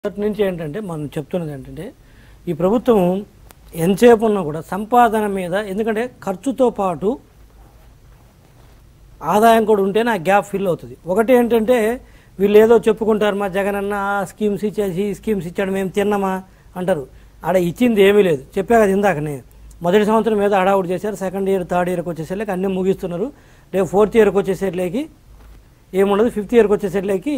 మొదటి నుంచి ఏంటంటే మనం చెప్తున్నది ఏంటంటే ఈ ప్రభుత్వం ఎంతసేపు ఉన్నా కూడా సంపాదన మీద ఎందుకంటే ఖర్చుతో పాటు ఆదాయం కూడా ఉంటేనే ఆ గ్యాప్ ఫిల్ అవుతుంది ఒకటి ఏంటంటే వీళ్ళు ఏదో చెప్పుకుంటారు మా జగన్ అన్న ఆ స్కీమ్స్ ఇచ్చేసి ఈ స్కీమ్స్ ఇచ్చాడు మేము తిన్నామా అంటారు ఆడ ఇచ్చింది ఏమీ లేదు చెప్పా కదా ఇందాకనే మొదటి సంవత్సరం ఏదో హడావుడి చేశారు సెకండ్ ఇయర్ థర్డ్ ఇయర్కి వచ్చేసరికి అన్నీ ముగిస్తున్నారు రేపు ఫోర్త్ ఇయర్కి వచ్చేసరికి ఏముండదు ఫిఫ్త్ ఇయర్కి వచ్చేసరికి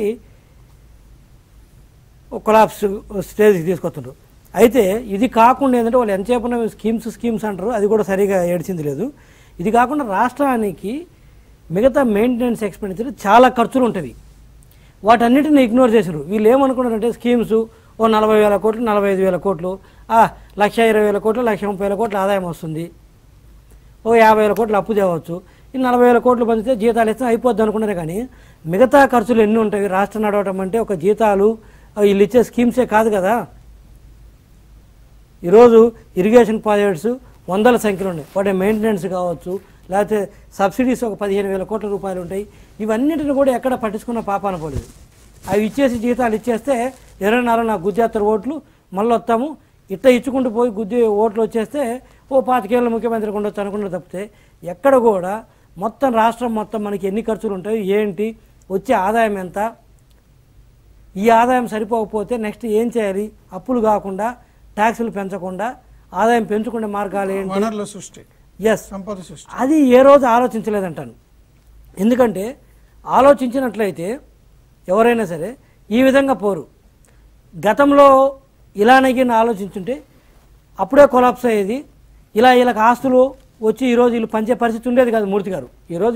కొలాప్స్ స్టేజ్కి తీసుకొస్తుండ్రు అయితే ఇది కాకుండా ఏంటంటే వాళ్ళు ఎంతసేపు ఉన్న స్కీమ్స్ స్కీమ్స్ అంటారు అది కూడా సరిగా ఏడ్చింది లేదు ఇది కాకుండా రాష్ట్రానికి మిగతా మెయింటెనెన్స్ ఎక్స్పెండిచర్ చాలా ఖర్చులు ఉంటుంది వాటన్నిటిని ఇగ్నోర్ చేశారు వీళ్ళు ఏమనుకున్నారంటే స్కీమ్స్ ఓ నలభై వేల కోట్లు నలభై ఐదు వేల కోట్లు ఆ, లక్ష ఇరవై వేల కోట్లు లక్ష ముప్పై వేల కోట్ల ఆదాయం వస్తుంది ఓ యాభై వేల కోట్లు అప్పు తేవచ్చు ఈ నలభై వేల కోట్లు పంచితే జీతాలు ఇస్తే అయిపోద్ది అనుకున్నారు కానీ మిగతా ఖర్చులు ఎన్ని ఉంటాయి రాష్ట్రం నడవటం అంటే ఒక జీతాలు ఆ, వీళ్ళు ఇచ్చే స్కీమ్సే కాదు కదా ఈరోజు ఇరిగేషన్ ప్రాజెక్ట్స్ వందల సంఖ్యలో ఉన్నాయి వాటి మెయింటెనెన్స్ కావచ్చు లేకపోతే సబ్సిడీస్ ఒక పదిహేను వేల కోట్ల రూపాయలు ఉంటాయి ఇవన్నిటిని కూడా ఎక్కడ పట్టించుకున్న పాపాన పోలేదు అవి ఇచ్చేసి జీతాలు ఇచ్చేస్తే ఇరవై నాలుగు నాకు గుజ్జేత్తరు ఓట్లు మళ్ళీ వస్తాము ఇట్లా ఇచ్చుకుంటూ పోయి గుద్ది ఓట్లు వచ్చేస్తే ఓ పాతికేళ్ళ ముఖ్యమంత్రి ఉండొచ్చు అనుకుంటే తప్పితే ఎక్కడ కూడా మొత్తం రాష్ట్రం మొత్తం మనకి ఎన్ని ఖర్చులు ఉంటాయి ఏంటి వచ్చే ఆదాయం ఎంత ఈ ఆదాయం సరిపోకపోతే నెక్స్ట్ ఏం చేయాలి అప్పులు కాకుండా ట్యాక్సులు పెంచకుండా ఆదాయం పెంచుకునే మార్గాలు ఏంటి వనరుల సృష్టి ఎస్ సంపద సృష్టి అది ఏ రోజు ఆలోచించలేదంటాను ఎందుకంటే ఆలోచించినట్లయితే ఎవరైనా సరే ఈ విధంగా పోరు గతంలో ఇలానే గిన్న ఆలోచించుంటే అప్పుడే కొలాప్స్ అయ్యేది ఇలా వీళ్ళకి ఆస్తులు వచ్చి ఈరోజు వీళ్ళు పంచే పరిస్థితి ఉండేది కాదు మూర్తి గారు ఈరోజు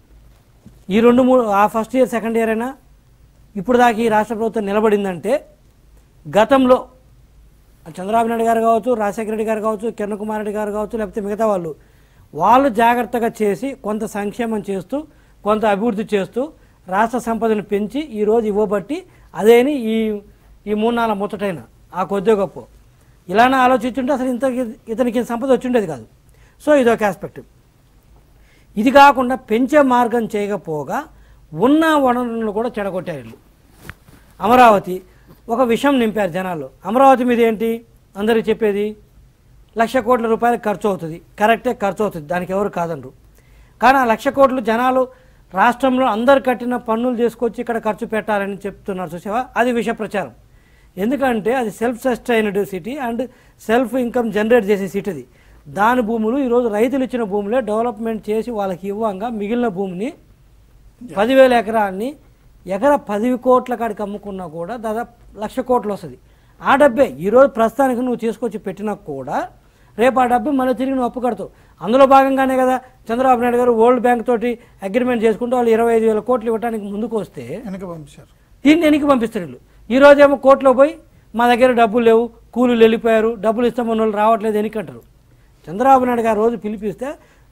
ఈ రెండు మూడు ఆ ఫస్ట్ ఇయర్ సెకండ్ ఇయర్ అయినా ఇప్పుడు దాకా ఈ రాష్ట్ర ప్రభుత్వం నిలబడిందంటే గతంలో చంద్రబాబు నాయుడు గారు కావచ్చు రాజశేఖర రెడ్డి గారు కావచ్చు కిరణ్ కుమార్ రెడ్డి గారు కావచ్చు లేకపోతే మిగతా వాళ్ళు వాళ్ళు జాగ్రత్తగా చేసి కొంత సంక్షేమం చేస్తూ కొంత అభివృద్ధి చేస్తూ రాష్ట్ర సంపదను పెంచి ఈరోజు ఇవ్వబట్టి అదేని ఈ ఈ మూడు నాలుగు ముచ్చటైన ఆ కొద్ది గొప్ప ఇలానే ఆలోచించుంటే అసలు ఇంత ఇతనికి ఇంత సంపద వచ్చిండేది కాదు సో ఇదొక ఆస్పెక్ట్ ఇది కాకుండా పెంచే మార్గం చేయకపోగా ఉన్న వనరులను కూడా చెడగొట్టారు వీళ్ళు అమరావతి ఒక విషయం నింపారు జనాలు అమరావతి మీద ఏంటి అందరికి చెప్పేది లక్ష కోట్ల రూపాయలు ఖర్చు అవుతుంది కరెక్టే ఖర్చు అవుతుంది దానికి ఎవరు కాదనరు కానీ ఆ లక్ష కోట్లు జనాలు రాష్ట్రంలో అందరు కట్టిన పన్నులు తీసుకొచ్చి ఇక్కడ ఖర్చు పెట్టాలని చెప్తున్నారు చూసావా అది విష ప్రచారం ఎందుకంటే అది self sustained city and self income generate చేసే సిటీ అది దాని భూములు ఈరోజు రైతులు ఇచ్చిన భూములే డెవలప్మెంట్ చేసి వాళ్ళకి ఇవ్వంగా మిగిలిన భూమిని పదివేల ఎకరాన్ని ఎకరా పది కోట్ల కాడికి అమ్ముకున్నా కూడా దాదాపు లక్ష కోట్లు వస్తుంది ఆ డబ్బే ఈరోజు ప్రస్తుతానికి నువ్వు తీసుకొచ్చి పెట్టినా కూడా రేపు ఆ డబ్బు మళ్ళీ తిరిగి నువ్వు అప్పు కడతావు అందులో భాగంగానే కదా చంద్రబాబు నాయుడు గారు వరల్డ్ బ్యాంక్ తోటి అగ్రిమెంట్ చేసుకుంటూ వాళ్ళు ఇరవై ఐదు వేల కోట్లు ఇవ్వడానికి ముందుకు వస్తే వెనక పంపించారు దీన్ని వెనక్కి పంపిస్తారు వీళ్ళు ఈ రోజేమో కోర్టులో పోయి మా దగ్గర డబ్బులు లేవు కూలీలు వెళ్ళిపోయారు డబ్బులు ఇస్తామన్న వాళ్ళు రావట్లేదు వెనక్కి అంటారు చంద్రబాబు నాయుడు గారు రోజు పిలిపిస్తే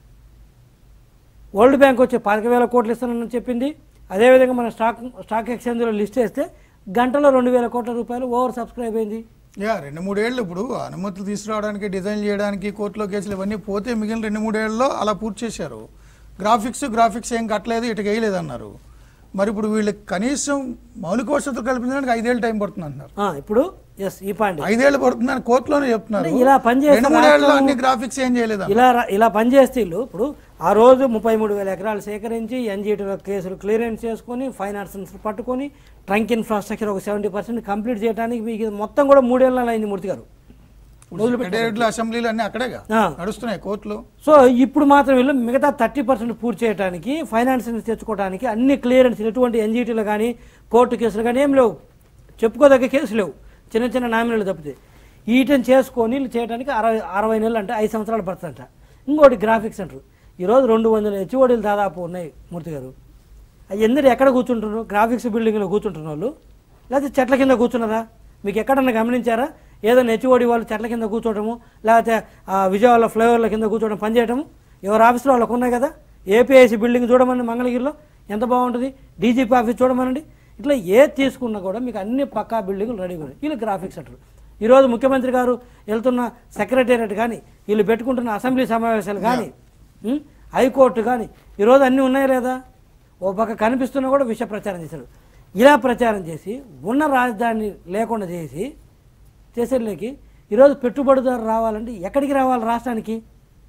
వరల్డ్ బ్యాంక్ వచ్చి పాతిక వేల కోట్లు ఇస్తానని చెప్పింది అదేవిధంగా మన స్టాక్ స్టాక్ ఎక్స్చేంజ్లో లిస్ట్ వేస్తే గంటలో రెండు వేల కోట్ల రూపాయలు ఓవర్ సబ్స్క్రైబ్ అయింది యా రెండు మూడేళ్ళు ఇప్పుడు అనుమతులు తీసుకురావడానికి డిజైన్ చేయడానికి కోర్టులో కేసులు ఇవన్నీ పోతే మిగిలిన రెండు మూడేళ్లలో అలా పూర్తి చేశారు గ్రాఫిక్స్ గ్రాఫిక్స్ ఏం కట్టలేదు ఇటు వేయలేదు అన్నారు మరి ఇప్పుడు వీళ్ళకి కనీసం మౌలిక వసతులు కల్పించడానికి ఐదేళ్ళు టైం పడుతుంది అంటున్నారు ఆ, ఇప్పుడు ఎస్ ఈ పాయింట్ ఐదేళ్ళు పడుతుందని కోర్టులోనే చెప్తున్నారు అంటే ఇలా పనిచేసే రెండు మూడేళ్లలో రాష్ట్రం- అన్ని గ్రాఫిక్స్ ఏం చేయలేదు ఇలా రా- ఇలా పనిచేస్తే వీళ్ళు ఇప్పుడు ఆ రోజు ముప్పై మూడు వేల ఎకరాలు సేకరించి ఎన్జీటీలో కేసులు క్లియరెన్స్ చేసుకొని ఫైనాన్స్ పట్టుకొని ట్రంక్ ఇన్ఫ్రాస్ట్రక్చర్ ఒక సెవెంటీ పర్సెంట్ కంప్లీట్ చేయడానికి మీకు ఇది మొత్తం కూడా మూడేళ్ళ అయింది మూర్తి గారు సెక్రటేరియట్లు అసెంబ్లీలు అన్ని అక్కడేగా ఆ. నడుస్తున్నాయి కోర్టులు సో ఇప్పుడు మాత్రం వీళ్ళు మిగతా థర్టీ పర్సెంట్ పూర్తి చేయడానికి ఫైనాన్స్ తెచ్చుకోవడానికి అన్ని క్లియరెన్స్ ఎటువంటి ఎన్జీటీలు కానీ కోర్టు కేసులు కానీ ఏం లేవు చెప్పుకోదగ్గ కేసులు లేవు చిన్న చిన్న నామినీలు తప్పితే వీటిని చేసుకొని వీళ్ళు చేయడానికి అరవై అరవై నెలలు అంటే ఐదు సంవత్సరాలు పడుతుందంట ఇంకోటి గ్రాఫిక్స్ అంటారు ఈరోజు రెండు వందల హెచ్ఓడీలు దాదాపు ఉన్నాయి మూర్తి గారు అవి ఎందరు ఎక్కడ కూర్చుంటున్నారు గ్రాఫిక్స్ బిల్డింగ్లో కూర్చుంటున్న వాళ్ళు లేకపోతే చెట్ల కింద కూర్చున్నారా మీకు ఎక్కడన్నా గమనించారా ఏదైనా హెచ్ఓడి వాళ్ళు చెట్ల కింద కూర్చోవడము లేకపోతే ఆ విజయవాడలో ఫ్లైఓవర్ల కింద కూర్చోవడం పనిచేయడము ఎవరు ఆఫీస్లో వాళ్ళకు ఉన్నాయి కదా ఏపీఐసి బిల్డింగ్ చూడమని మంగళగిరిలో ఎంత బాగుంటుంది డీజీపీ ఆఫీస్ చూడమనండి ఇట్లా ఏ తీసుకున్నా కూడా మీకు అన్ని పక్కా బిల్డింగులు రెడీగా ఉన్నాయి వీళ్ళు గ్రాఫిక్స్ అంటారు ఈరోజు ముఖ్యమంత్రి గారు వెళ్తున్న సెక్రటేరియట్ కానీ వీళ్ళు పెట్టుకుంటున్న అసెంబ్లీ సమావేశాలు కానీ ఉం? హైకోర్టు కానీ ఈరోజు అన్నీ ఉన్నాయా లేదా ఓ పక్క కనిపిస్తున్నా కూడా విష ప్రచారం చేశాడు ఇలా ప్రచారం చేసి ఉన్న రాజధాని లేకుండా చేసి చేసేళ్ళకి ఈరోజు పెట్టుబడిదారు రావాలంటే ఎక్కడికి రావాలి రాష్ట్రానికి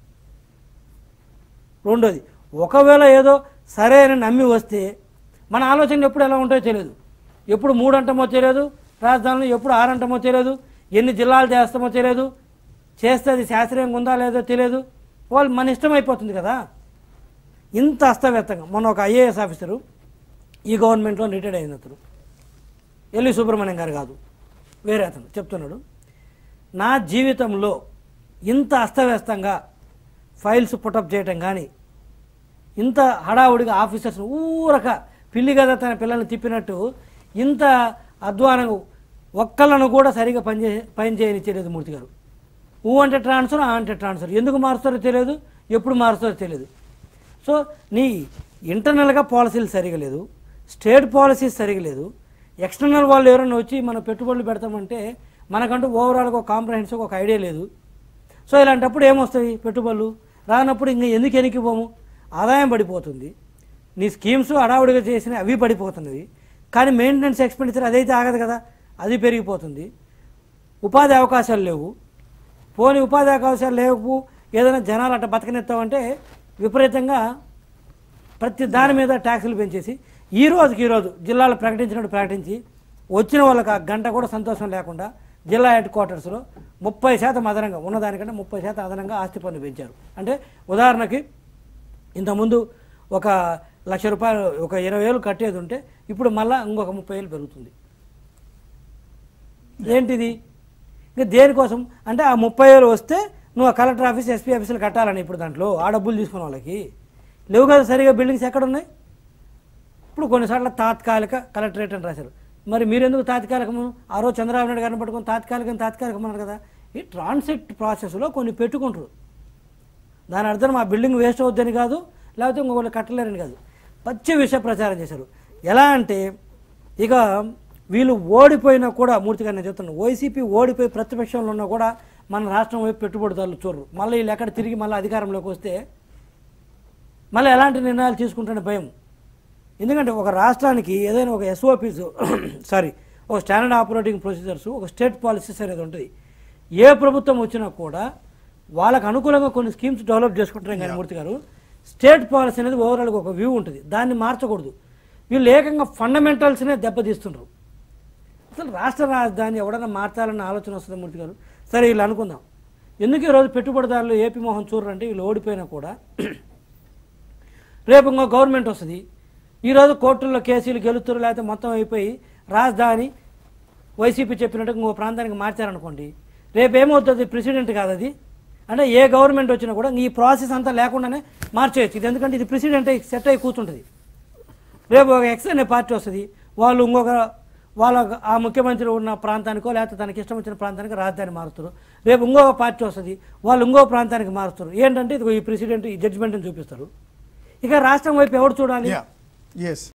రెండోది ఒకవేళ ఏదో సరే అని నమ్మి వస్తే మన ఆలోచనలు ఎప్పుడు ఎలా ఉంటాయో తెలియదు ఎప్పుడు మూడు అంటామో తెలియదు రాజధానిలో ఎప్పుడు ఆరు అంటామో తెలియదు ఎన్ని జిల్లాలు చేస్తామో తెలియదు చేస్తే అది శాస్త్రీయంగా ఉందా లేదో తెలియదు వాళ్ళు మన ఇష్టం అయిపోతుంది కదా ఇంత అస్తవ్యస్తంగా మొన్న ఒక ఐఏఎస్ ఆఫీసరు ఈ గవర్నమెంట్లో రిటైర్డ్ అయిన అతను ఎల్లి సుబ్రహ్మణ్యం గారు కాదు వేరే అతను చెప్తున్నాడు నా జీవితంలో ఇంత అస్తవ్యస్తంగా ఫైల్స్ పుటప్ చేయటం కానీ ఇంత హడావుడిగా ఆఫీసర్స్ ఊరక పిల్లి కదా తన పిల్లల్ని తిప్పినట్టు ఇంత అధ్వానంగా ఒక్కళ్ళను కూడా సరిగా పనిచే పని చేయనిచ్చేది మూర్తి గారు ఊ అంటే ట్రాన్స్ఫర్ ఆ అంటే ట్రాన్స్ఫర్ ఎందుకు మారుస్తారో తెలియదు ఎప్పుడు మారుస్తారో తెలియదు సో నీ ఇంటర్నల్గా పాలసీలు సరిగా లేదు స్టేట్ పాలసీస్ సరిగా లేదు ఎక్స్టర్నల్ వాళ్ళు ఎవరైనా వచ్చి మన పెట్టుబడులు పెడతామంటే మనకంటూ ఓవరాల్గా ఒక కాంప్రహెన్సివ్ ఒక ఐడియా లేదు సో ఇలాంటప్పుడు ఏమొస్తాయి పెట్టుబడులు రానప్పుడు ఇంకా ఎందుకు ఎనికిపోము ఆదాయం పడిపోతుంది నీ స్కీమ్స్ హడావుడిగా చేసిన అవి పడిపోతున్నవి కానీ మెయింటెనెన్స్ ఎక్స్పెండిచర్ అదైతే ఆగదు కదా అది పెరిగిపోతుంది ఉపాధి అవకాశాలు లేవు పోని ఉపాధి అవకాశాలు లేవు ఏదైనా జనాలు అట్ట బతకనిస్తామంటే విపరీతంగా ప్రతి దాని మీద ట్యాక్సులు పెంచేసి ఈ రోజుకి ఈ రోజు జిల్లాలో ప్రకటించినట్టు ప్రకటించి వచ్చిన వాళ్ళకి ఆ గంట కూడా సంతోషం లేకుండా జిల్లా హెడ్ క్వార్టర్స్లో ముప్పై శాతం అదనంగా ఉన్నదానికంటే ముప్పై శాతం అదనంగా ఆస్తి పన్ను పెంచారు అంటే ఉదాహరణకి ఇంతకుముందు ఒక లక్ష రూపాయలు ఒక ఇరవై వేలు కట్టేది ఉంటే ఇప్పుడు మళ్ళీ ఇంకొక ముప్పై వేలు పెరుగుతుంది ఏంటిది ఇంకా దేనికోసం అంటే ఆ ముప్పై వేలు వస్తే నువ్వు ఆ కలెక్టర్ ఆఫీస్ ఎస్పీ ఆఫీసులు కట్టాలని ఇప్పుడు దాంట్లో ఆ డబ్బులు తీసుకున్న వాళ్ళకి లేవు కదా సరిగా బిల్డింగ్స్ ఎక్కడ ఉన్నాయి ఇప్పుడు కొన్నిసార్లు తాత్కాలిక కలెక్టరేట్ అని రాశారు మరి మీరెందుకు తాత్కాలికము ఆ రోజు చంద్రబాబు నాయుడు గారిని పట్టుకొని తాత్కాలికం తాత్కాలికం అన్నారు కదా ఈ ట్రాన్సిట్ ప్రాసెస్లో కొన్ని పెట్టుకుంటారు దాని అర్థం మా బిల్డింగ్ వేస్ట్ అవుద్దని కాదు లేకపోతే ఇంకొకళ్ళు కట్టలేరని కాదు పచ్చి విష ప్రచారం చేశారు ఎలా అంటే ఇక వీళ్ళు ఓడిపోయినా కూడా మూర్తి గారు నేను చెప్తున్నాను వైసీపీ ఓడిపోయి ప్రతిపక్షంలో ఉన్నా కూడా మన రాష్ట్రం వైపు పెట్టుబడిదారులు చూడరు మళ్ళీ వీళ్ళు ఎక్కడ తిరిగి మళ్ళీ అధికారంలోకి వస్తే మళ్ళీ ఎలాంటి నిర్ణయాలు తీసుకుంటానే భయం ఎందుకంటే ఒక రాష్ట్రానికి ఏదైనా ఒక ఎస్ఓపీస్ సారీ ఒక స్టాండర్డ్ ఆపరేటింగ్ ప్రొసీజర్స్ ఒక స్టేట్ పాలసీస్ అనేది ఉంటుంది ఏ ప్రభుత్వం వచ్చినా కూడా వాళ్ళకు అనుకూలంగా కొన్ని స్కీమ్స్ డెవలప్ చేసుకుంటారు కానీ మూర్తి గారు స్టేట్ పాలసీ అనేది ఓవరాల్గా ఒక వ్యూ ఉంటుంది దాన్ని మార్చకూడదు వీళ్ళు ఏకంగా ఫండమెంటల్స్నే దెబ్బతీస్తుండ్రు అసలు రాష్ట్ర రాజధాని ఎవడన్నా మార్చాలన్న ఆలోచన వస్తుంది మూర్తి గారు సరే వీళ్ళు అనుకుందాం ఎందుకు ఈరోజు పెట్టుబడిదారులు ఏపీ మోహన్ చూడరు అంటే వీళ్ళు ఓడిపోయినా కూడా రేపు ఇంకో గవర్నమెంట్ వస్తుంది ఈరోజు కోర్టుల్లో కేసులు గెలుతురు లేకపోతే మొత్తం అయిపోయి రాజధాని వైసీపీ చెప్పినట్టు ఇంకో ప్రాంతానికి మార్చారనుకోండి రేపు ఏమవుతుంది ప్రెసిడెంట్ కాదు అది అంటే ఏ గవర్నమెంట్ వచ్చినా కూడా ఈ ప్రాసెస్ అంతా లేకుండానే మార్చేయచ్చు ఇది ఎందుకంటే ఇది ప్రెసిడెంట్ అయి సెట్ అయి కూర్చుంటుంది రేపు ఒక ఎక్స్ అనే పార్టీ వస్తుంది వాళ్ళు ఇంకొక వాళ్ళ ఆ ముఖ్యమంత్రి ఉన్న ప్రాంతానికో లేకపోతే తనకి ఇష్టం వచ్చిన ప్రాంతానికి రాజధాని మారుస్తారు రేపు ఇంకొక పార్టీ వస్తుంది వాళ్ళు ఇంకో ప్రాంతానికి మారుస్తారు ఏంటంటే ఇదిగో ఈ ప్రెసిడెంట్ ఈ జడ్జిమెంట్ని చూపిస్తారు ఇక రాష్ట్రం వైపు ఎవరు చూడాలి యా ఎస్